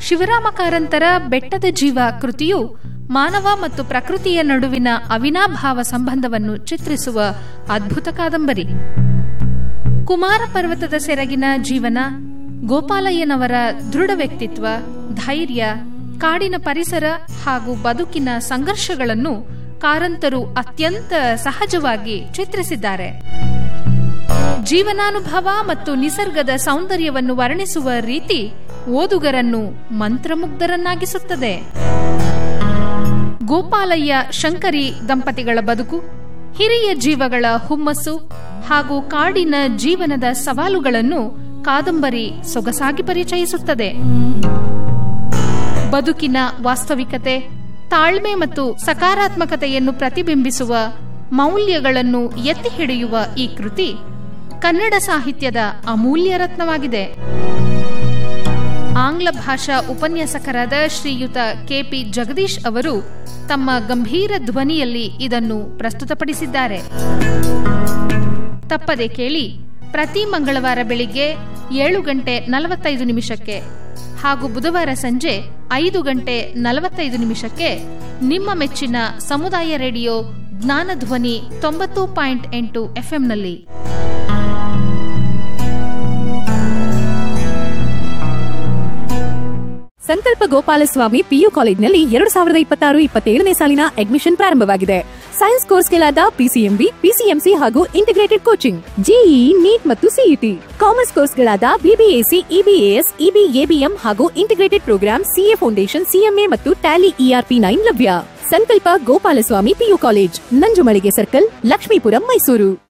ಶಿವರಾಮ ಕಾರಂತರ ಬೆಟ್ಟದ ಜೀವ ಕೃತಿಯು ಮಾನವ ಮತ್ತು ಪ್ರಕೃತಿಯ ನಡುವಿನ ಅವಿನಾಭಾವ ಸಂಬಂಧವನ್ನು ಚಿತ್ರಿಸುವ ಅದ್ಭುತ ಕಾದಂಬರಿ ಕುಮಾರ ಪರ್ವತದ ಸೆರಗಿನ ಜೀವನ ಗೋಪಾಲಯ್ಯನವರ ದೃಢ ವ್ಯಕ್ತಿತ್ವ ಧೈರ್ಯ ಕಾಡಿನ ಪರಿಸರ ಹಾಗೂ ಬದುಕಿನ ಸಂಘರ್ಷಗಳನ್ನು ಕಾರಂತರು ಅತ್ಯಂತ ಸಹಜವಾಗಿ ಚಿತ್ರಿಸಿದ್ದಾರೆ ಜೀವನಾನುಭವ ಮತ್ತು ನಿಸರ್ಗದ ಸೌಂದರ್ಯವನ್ನು ವರ್ಣಿಸುವ ರೀತಿ ಓದುಗರನ್ನು ಮಂತ್ರಮುಗ್ಧರನ್ನಾಗಿಸುತ್ತದೆ ಗೋಪಾಲಯ್ಯ ಶಂಕರಿ ದಂಪತಿಗಳ ಬದುಕು ಹಿರಿಯ ಜೀವಗಳ ಹುಮ್ಮಸ್ಸು ಹಾಗೂ ಕಾಡಿನ ಜೀವನದ ಸವಾಲುಗಳನ್ನು ಕಾದಂಬರಿ ಸೊಗಸಾಗಿ ಪರಿಚಯಿಸುತ್ತದೆ ಬದುಕಿನ ವಾಸ್ತವಿಕತೆ ತಾಳ್ಮೆ ಮತ್ತು ಸಕಾರಾತ್ಮಕತೆಯನ್ನು ಪ್ರತಿಬಿಂಬಿಸುವ ಮೌಲ್ಯಗಳನ್ನು ಎತ್ತಿ ಹಿಡಿಯುವ ಈ ಕೃತಿ ಕನ್ನಡ ಸಾಹಿತ್ಯದ ಅಮೂಲ್ಯ ರತ್ನವಾಗಿದೆ ಆಂಗ್ಲ ಭಾಷಾ ಉಪನ್ಯಾಸಕರಾದ ಶ್ರೀಯುತ ಕೆಪಿ ಜಗದೀಶ್ ಅವರು ತಮ್ಮ ಗಂಭೀರ ಧ್ವನಿಯಲ್ಲಿ ಇದನ್ನು ಪ್ರಸ್ತುತಪಡಿಸಿದ್ದಾರೆ ತಪ್ಪದೆ ಕೇಳಿ ಪ್ರತಿ ಮಂಗಳವಾರ ಬೆಳಿಗ್ಗೆ ಏಳು ಗಂಟೆ ನಲವತ್ತೈದು ನಿಮಿಷಕ್ಕೆ ಹಾಗೂ ಬುಧವಾರ ಸಂಜೆ ಐದು ಗಂಟೆ ನಲವತ್ತೈದು ನಿಮಿಷಕ್ಕೆ ನಿಮ್ಮ ಮೆಚ್ಚಿನ ಸಮುದಾಯ ರೇಡಿಯೋ ಜ್ಞಾನಧ್ವನಿ ತೊಂಬತ್ತು ಪಾಯಿಂಟ್ ಎಂಟು ಎಫ್ಎಂನಲ್ಲಿ ಸಂಕಲ್ಪ ಗೋಪಾಲಸ್ವಾಮಿ ಪಿಯು ಕಾಲೇಜ್ನಲ್ಲಿ ಎರಡು ಸಾವಿರದ ಇಪ್ಪತ್ತಾರು ಇಪ್ಪತ್ತೇಳನೇ ಸಾಲಿನ ಅಡ್ಮಿಷನ್ ಪ್ರಾರಂಭವಾಗಿದೆ ಸೈನ್ಸ್ ಕೋರ್ಸ್ಗಳಾದ ಪಿಸಿಎಂಬಿ ಪಿಸಿಎಂಸಿ ಹಾಗೂ ಇಂಟಿಗ್ರೇಟೆಡ್ ಕೋಚಿಂಗ್ ಜೆಇಇ ನೀಟ್ ಮತ್ತು ಸಿಇಟಿ ಕಾಮರ್ಸ್ ಕೋರ್ಸ್ಗಳಾದ ಬಿಬಿಎಸಿ ಇಬಿಎಎಸ್ ಇಬಿಎಬಿಎಂ ಹಾಗೂ integrated program CA foundation CMA ಮತ್ತು ಟ್ಯಾಲಿ ಇಆರ್ಪಿ ನೈನ್ ಲಭ್ಯ Sankalpa Gopalaswamy PU college Nanjumalige circle Lakshmipuram Mysuru